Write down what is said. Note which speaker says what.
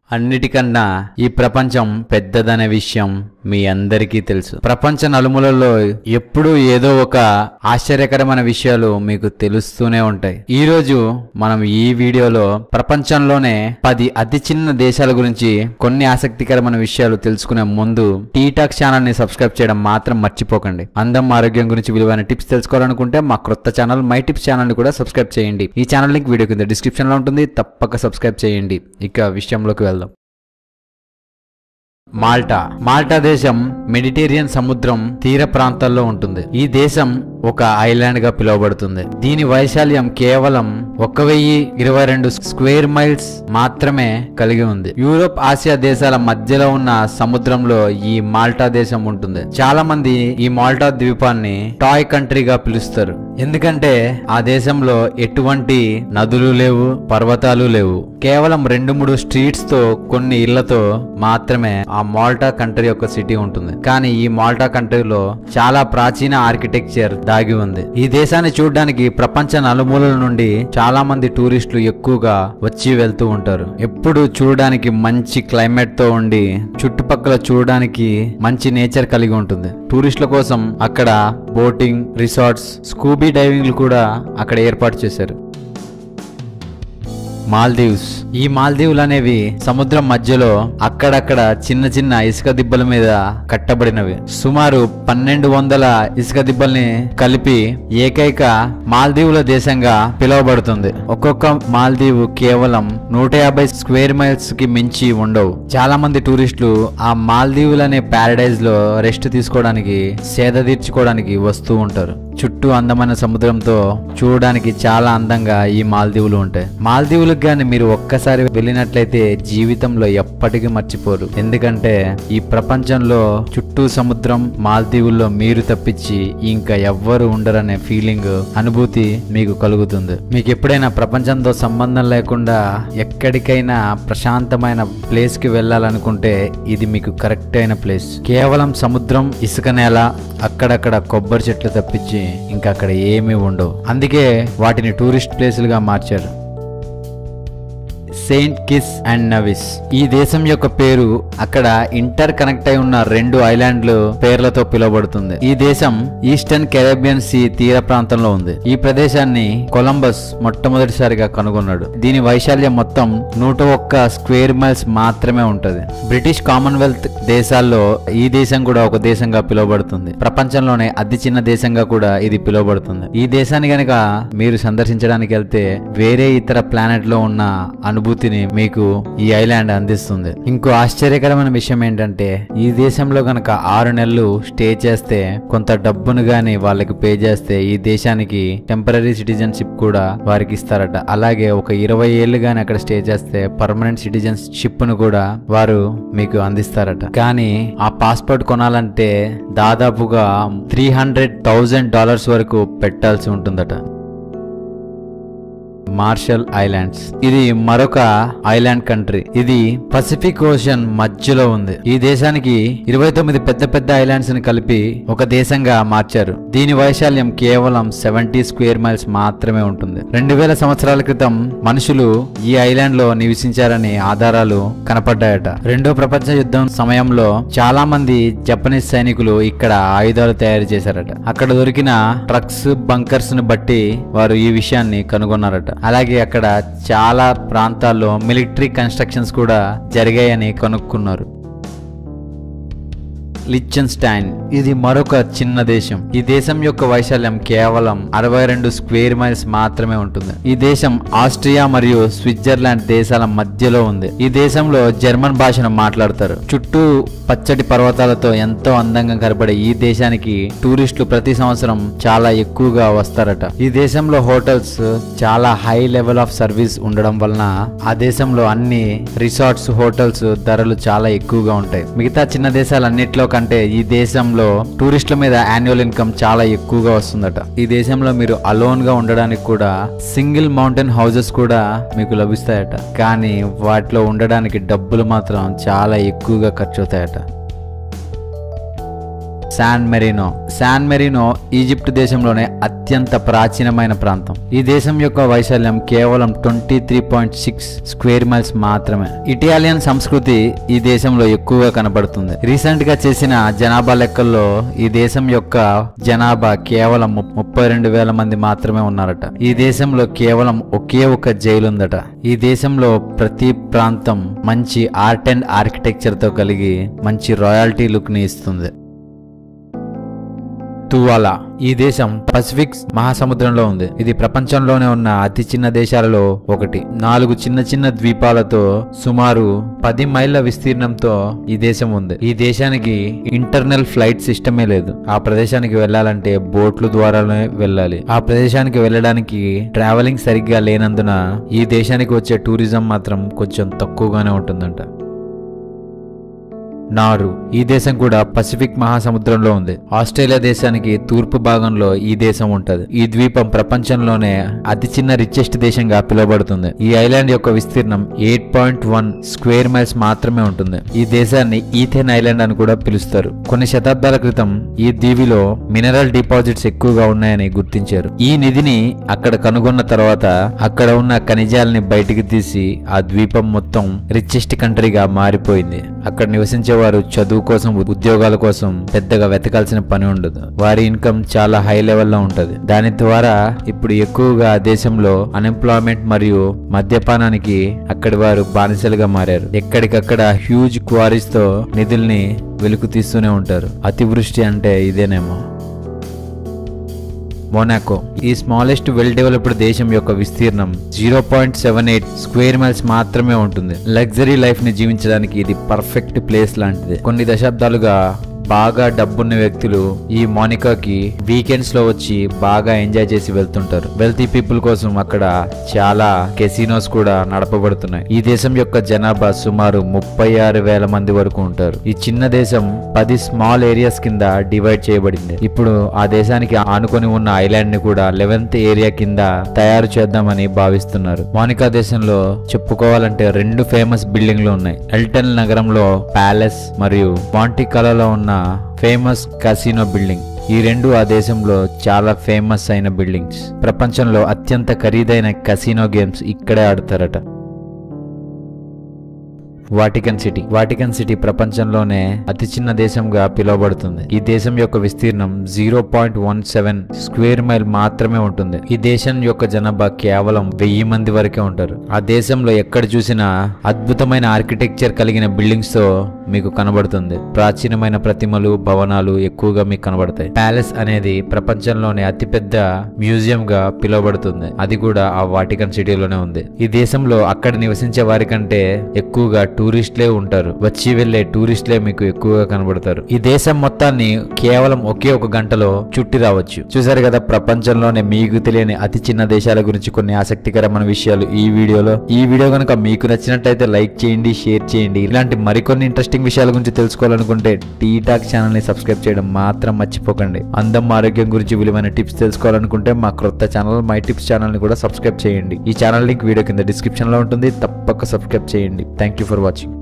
Speaker 1: అన్నిటికన్నా ఈ ప్రపంచం పెద్దదనే విషయం మీ అందరికీ తెలుసు ప్రపంచ నలుమూలల్లో ఎప్పుడూ ఏదో ఒక ఆశ్చర్యకరమైన విషయాలు మీకు తెలుస్తూనే ఉంటాయి ఈ రోజు మనం ఈ వీడియోలో ప్రపంచంలోనే పది అతి చిన్న దేశాల గురించి కొన్ని ఆసక్తికరమైన విషయాలు తెలుసుకునే ముందు టీటాక్ ఛానల్ ని సబ్స్క్రైబ్ చేయడం మాత్రం మర్చిపోకండి అందం ఆరోగ్యం గురించి విలువైన టిప్స్ తెలుసుకోవాలనుకుంటే మా క్రొత్త ఛానల్ మై టిప్స్ ఛానల్ ని కూడా సబ్స్క్రైబ్ చేయండి ఈ ఛానల్ లింక్ వీడియో కింద డిస్క్రిప్షన్ లో ఉంటుంది తప్పక సబ్స్క్రైబ్ చేయండి ఇక విషయంలోకి వెళ్దాం మాల్టా మాల్టా దేశం మెడిటేరియన్ సముద్రం తీర ప్రాంతాల్లో ఉంటుంది ఈ దేశం ఒక ఐలాండ్ గా పిలువబడుతుంది దీని వైశాల్యం కేవలం ఒక వెయ్యి ఇరవై రెండు స్క్వేర్ మైల్స్ మాత్రమే కలిగి ఉంది యూరోప్ ఆసియా దేశాల మధ్యలో ఉన్న సముద్రంలో ఈ మాల్టా దేశం ఉంటుంది చాలా మంది ఈ మాల్టా ద్వీపాన్ని టాయ్ కంట్రీగా పిలుస్తారు ఎందుకంటే ఆ దేశంలో ఎటువంటి నదులు లేవు పర్వతాలు లేవు కేవలం రెండు మూడు స్ట్రీట్స్ తో కొన్ని ఇళ్లతో మాత్రమే ఆ మాల్టా కంట్రీ యొక్క సిటీ ఉంటుంది కానీ ఈ మాల్టా కంట్రీలో చాలా ప్రాచీన ఆర్కిటెక్చర్ దాగి ఉంది ఈ దేశాన్ని చూడడానికి ప్రపంచ నలుమూలల నుండి చాలా మంది టూరిస్టులు ఎక్కువగా వచ్చి వెళ్తూ ఉంటారు ఎప్పుడు చూడడానికి మంచి క్లైమేట్ తో ఉండి చుట్టుపక్కల చూడడానికి మంచి నేచర్ కలిగి ఉంటుంది టూరిస్టుల కోసం అక్కడ బోటింగ్ రిసార్ట్స్ స్కూబీ డైవింగ్లు కూడా అక్కడ ఏర్పాటు చేశారు మాల్దీవ్స్ ఈ మాల్దీవులు అనేవి సముద్రం మధ్యలో అక్కడక్కడ చిన్న చిన్న ఇసుక దిబ్బల మీద కట్టబడినవి సుమారు పన్నెండు వందల ఇసుక దిబ్బల్ని కలిపి ఏకైక మాల్దీవుల దేశంగా పిలువబడుతుంది ఒక్కొక్క మాల్దీవు కేవలం నూట యాభై స్క్వేర్ మైల్స్ కి మించి ఉండవు చాలా మంది టూరిస్టులు ఆ మాల్దీవులు అనే ప్యారడైజ్ లో రెస్ట్ తీసుకోవడానికి సేద తీర్చుకోవడానికి వస్తూ ఉంటారు చుట్టూ అందమైన సముద్రంతో చూడడానికి చాలా అందంగా ఈ మాల్దీవులు ఉంటాయి మాల్దీవులకు గాని మీరు ఒక్కసారి వెళ్ళినట్లయితే జీవితంలో ఎప్పటికీ మర్చిపోరు ఎందుకంటే ఈ ప్రపంచంలో చుట్టూ సముద్రం మాల్దీవుల్లో మీరు తప్పించి ఇంకా ఎవ్వరు ఉండరనే ఫీలింగ్ అనుభూతి మీకు కలుగుతుంది మీకు ఎప్పుడైనా ప్రపంచంతో సంబంధం లేకుండా ఎక్కడికైనా ప్రశాంతమైన ప్లేస్ కి వెళ్ళాలనుకుంటే ఇది మీకు కరెక్ట్ అయిన ప్లేస్ కేవలం సముద్రం ఇసుక నేల అక్కడక్కడ కొబ్బరి చెట్లు తప్పించి ఇంకా అక్కడ ఏమీ ఉండవు అందుకే వాటిని టూరిస్ట్ ప్లేసులుగా మార్చారు సెయింట్ కిస్ అండ్ నవిస్ ఈ దేశం యొక్క పేరు అక్కడ ఇంటర్ కనెక్ట్ అయి ఉన్న రెండు ఐలాండ్లు పేర్లతో పిలువబడుతుంది ఈ దేశం ఈస్టర్న్ కెరేబియన్ సీ తీర ప్రాంతంలో ఉంది ఈ ప్రదేశాన్ని కొలంబస్ మొట్టమొదటిసారిగా కనుగొన్నాడు దీని వైశాల్యం మొత్తం నూట ఒక్క స్క్వేర్ మైల్స్ మాత్రమే ఉంటది బ్రిటిష్ కామన్వెల్త్ దేశాల్లో ఈ దేశం కూడా ఒక దేశంగా పిలువబడుతుంది ప్రపంచంలోనే అతి చిన్న దేశంగా కూడా ఇది పిలువబడుతుంది ఈ దేశాన్ని గనక మీరు సందర్శించడానికి వెళ్తే వేరే ఇతర ప్లానెట్ లో ఉన్న అనుభూతిని మీకు ఈ ఐలాండ్ అందిస్తుంది ఇంకో ఆశ్చర్యకరమైన విషయం ఏంటంటే ఈ దేశంలో గనక ఆరు నెలలు స్టే చేస్తే కొంత డబ్బును గాని వాళ్ళకి పే చేస్తే ఈ దేశానికి టెంపరీ సిటిజన్షిప్ కూడా వారికి ఇస్తారట అలాగే ఒక ఇరవై ఏళ్ళు గాని అక్కడ స్టే చేస్తే పర్మనెంట్ సిటిజన్షిప్ ను కూడా వారు మీకు అందిస్తారట కానీ ఆ పాస్పోర్ట్ కొనాలంటే దాదాపుగా త్రీ హండ్రెడ్ థౌజండ్ డాలర్స్ వరకు పెట్టాల్సి ఉంటుందట మార్షల్ ఐలాండ్స్ ఇది మరొక ఐలాండ్ కంట్రీ ఇది పసిఫిక్ ఓషన్ మధ్యలో ఉంది ఈ దేశానికి ఇరవై తొమ్మిది పెద్ద పెద్ద ఐలాండ్స్ ని కలిపి ఒక దేశంగా మార్చారు దీని వైశాల్యం కేవలం సెవెంటీ స్క్వేర్ మైల్స్ మాత్రమే ఉంటుంది రెండు వేల సంవత్సరాల క్రితం మనుషులు ఈ ఐలాండ్ లో నివసించారని ఆధారాలు కనపడ్డాయట రెండో ప్రపంచ యుద్ధం సమయంలో చాలా మంది జపనీస్ సైనికులు ఇక్కడ ఆయుధాలు తయారు చేశారట అక్కడ దొరికిన ట్రక్స్ బంకర్స్ ను బట్టి వారు ఈ విషయాన్ని కనుగొన్నారట అలాగే అక్కడ చాలా ప్రాంతాల్లో మిలిటరీ కన్స్ట్రక్షన్స్ కూడా జరిగాయని కనుక్కున్నారు లిచెన్స్టైన్ ఇది మరొక చిన్న దేశం ఈ దేశం యొక్క వైశాల్యం కేవలం అరవై రెండు స్క్వేర్ మైల్స్ మాత్రమే ఉంటుంది ఈ దేశం ఆస్ట్రియా మరియు స్విట్జర్లాండ్ దేశాల మధ్యలో ఉంది ఈ దేశంలో జర్మన్ భాషను మాట్లాడతారు చుట్టూ పచ్చటి పర్వతాలతో ఎంతో అందంగా కనబడే ఈ దేశానికి టూరిస్టులు ప్రతి సంవత్సరం చాలా ఎక్కువగా వస్తారట ఈ దేశంలో హోటల్స్ చాలా హై లెవెల్ ఆఫ్ సర్వీస్ ఉండడం వలన ఆ దేశంలో అన్ని రిసార్ట్స్ హోటల్స్ ధరలు చాలా ఎక్కువగా ఉంటాయి మిగతా చిన్న దేశాలన్నిట్లో కంటే ఈ దేశంలో టూరిస్టుల మీద యాన్యువల్ ఇన్కమ్ చాలా ఎక్కువగా వస్తుందట ఈ దేశంలో మీరు అలోన్ గా ఉండడానికి కూడా సింగిల్ మౌంటైన్ హౌసెస్ కూడా మీకు లభిస్తాయట కానీ వాటిలో ఉండడానికి డబ్బులు మాత్రం చాలా ఎక్కువగా ఖర్చు అవుతాయట San Marino San Marino Egypt దేశంలోనే అత్యంత ప్రాచీనమైన ప్రాంతం ఈ దేశం యొక్క వైశాల్యం కేవలం twenty three point six square miles మాత్రమే ఇటాలియన్ సంస్కృతి ఈ దేశంలో ఎక్కువగా కనబడుతుంది రీసెంట్ గా చేసిన జనాభా లెక్కల్లో ఈ దేశం యొక్క జనాభా కేవలం ము- ముప్పై రెండు వేల మంది మాత్రమే ఉన్నారట ఈ దేశంలో కేవలం ఒకే ఒక జైలు ఉందట ఈ దేశంలో ప్రతి ప్రాంతం మంచి ఆర్ట్ అండ్ ఆర్కిటెక్చర్ తో కలిగి మంచి రాయల్టీ లుక్ ని ఇస్తుంది తువాలా ఈ దేశం పసిఫిక్ మహాసముద్రంలో ఉంది ఇది ప్రపంచంలోనే ఉన్న అతి చిన్న దేశాలలో ఒకటి నాలుగు చిన్న చిన్న ద్వీపాలతో సుమారు పది మైళ్ళ విస్తీర్ణంతో ఈ దేశం ఉంది ఈ దేశానికి ఇంటర్నల్ ఫ్లైట్ సిస్టమే లేదు ఆ ప్రదేశానికి వెళ్ళాలంటే బోట్ల ద్వారానే వెళ్ళాలి ఆ ప్రదేశానికి వెళ్ళడానికి ట్రావెలింగ్ సరిగ్గా లేనందున ఈ దేశానికి వచ్చే టూరిజం మాత్రం కొంచెం తక్కువగానే ఉంటుందంట నారు ఈ దేశం కూడా పసిఫిక్ మహాసముద్రంలో ఉంది ఆస్ట్రేలియా దేశానికి తూర్పు భాగంలో ఈ దేశం ఉంటది ఈ ద్వీపం ప్రపంచంలోనే అతి చిన్న రిచెస్ట్ దేశంగా పిలువబడుతుంది ఈ ఐలాండ్ యొక్క విస్తీర్ణం eight point one square miles మాత్రమే ఉంటుంది ఈ దేశాన్ని ఈథెన్ ఐలాండ్ అని కూడా పిలుస్తారు కొన్ని శతాబ్దాల క్రితం ఈ దీవిలో మినరల్ డిపాజిట్స్ ఎక్కువగా ఉన్నాయని గుర్తించారు ఈ నిధిని అక్కడ కనుగొన్న తర్వాత అక్కడ ఉన్న ఖనిజాలని బయటికి తీసి ఆ ద్వీపం మొత్తం రిచెస్ట్ కంట్రీగా మారిపోయింది అక్కడ నివసించే వారు చదువు కోసం ఉద్యోగాల కోసం పెద్దగా వెతకాల్సిన పని ఉండదు వారి ఇన్కమ్ చాలా హై లెవెల్లో ఉంటది దాని ద్వారా ఇప్పుడు ఎక్కువగా ఆ దేశంలో అన్ఎంప్లాయ్మెంట్ మరియు మద్యపానానికి అక్కడి వారు బానిసలుగా మారారు ఎక్కడికక్కడ హ్యూజ్ క్వారీస్ తో నిధుల్ని వెలుకు తీస్తూనే ఉంటారు అతివృష్టి అంటే ఇదేనేమో మొనాకో ఈ స్మాలెస్ట్ వెల్ డెవలప్డ్ దేశం యొక్క విస్తీర్ణం zero point seven eight square miles మాత్రమే ఉంటుంది లగ్జరీ లైఫ్ ని జీవించడానికి ఇది పర్ఫెక్ట్ ప్లేస్ లాంటిది కొన్ని దశాబ్దాలుగా బాగా డబ్బున్న వ్యక్తులు ఈ మోనికాకి వీకెండ్స్ లో వచ్చి బాగా ఎంజాయ్ చేసి వెళ్తుంటారు వెల్తీ పీపుల్ కోసం అక్కడ చాలా కెసినోస్ కూడా నడపబడుతున్నాయి ఈ దేశం యొక్క జనాభా సుమారు ముప్పై ఆరు వేల మంది వరకు ఉంటారు ఈ చిన్న దేశం పది స్మాల్ ఏరియాస్ కింద డివైడ్ చేయబడింది ఇప్పుడు ఆ దేశానికి ఆనుకొని ఉన్న ఐలాండ్ ని కూడా లెవెన్త్ ఏరియా కింద తయారు చేద్దామని భావిస్తున్నారు మోనికా దేశంలో చెప్పుకోవాలంటే రెండు ఫేమస్ బిల్డింగ్లు ఉన్నాయి ఎల్టన్ నగరంలో ప్యాలెస్ మరియు మాంటికాలలో ఉన్న ఫేమస్ కసినో బిల్డింగ్ ఈ రెండు ఆ దేశంలో చాలా ఫేమస్ అయిన బిల్డింగ్స్ ప్రపంచంలో అత్యంత ఖరీదైన కసినో గేమ్స్ ఇక్కడే ఆడతారట వాటికన్ సిటీ వాటికన్ సిటీ ప్రపంచంలోనే అతి చిన్న దేశంగా పిలువబడుతుంది ఈ దేశం యొక్క విస్తీర్ణం zero point one seven square mile మాత్రమే ఉంటుంది ఈ దేశం యొక్క జనాభా కేవలం వెయ్యి మంది వరకే ఉంటారు ఆ దేశంలో ఎక్కడ చూసినా అద్భుతమైన ఆర్కిటెక్చర్ కలిగిన బిల్డింగ్స్ తో మీకు కనబడుతుంది ప్రాచీనమైన ప్రతిమలు భవనాలు ఎక్కువగా మీకు కనబడతాయి ప్యాలెస్ అనేది ప్రపంచంలోనే అతిపెద్ద మ్యూజియం గా పిలువబడుతుంది అది కూడా ఆ వాటికన్ సిటీలోనే ఉంది ఈ దేశంలో అక్కడ నివసించే వారి కంటే ఎక్కువగా టూరిస్టులే ఉంటారు వచ్చి వెళ్లే టూరిస్టులే మీకు ఎక్కువగా కనబడతారు ఈ దేశం మొత్తాన్ని కేవలం ఒకే ఒక గంటలో చుట్టి రావచ్చు చూసారు కదా ప్రపంచంలోనే మీకు తెలియని అతి చిన్న దేశాల గురించి కొన్ని ఆసక్తికరమైన విషయాలు ఈ వీడియోలో ఈ వీడియో కనుక మీకు నచ్చినట్టయితే లైక్ చేయండి షేర్ చేయండి ఇలాంటి మరికొన్ని ఇంట్రెస్టింగ్ విషయాల గురించి తెలుసుకోవాలనుకుంటే టీ టాక్ ఛానల్ ని సబ్స్క్రైబ్ చేయడం మాత్రం మర్చిపోకండి అందం ఆరోగ్యం గురించి విలువైన టిప్స్ తెలుసుకోవాలనుకుంటే మా క్రొత్త ఛానల్ మై టిప్స్ ఛానల్ ని కూడా సబ్స్క్రైబ్ చేయండి ఈ ఛానల్ లింక్ వీడియో కింద డిస్క్రిప్షన్ లో ఉంటుంది తప్పక సబ్స్క్రైబ్ చేయండి థ్యాంక్ యూ ఫర్ వాచింగ్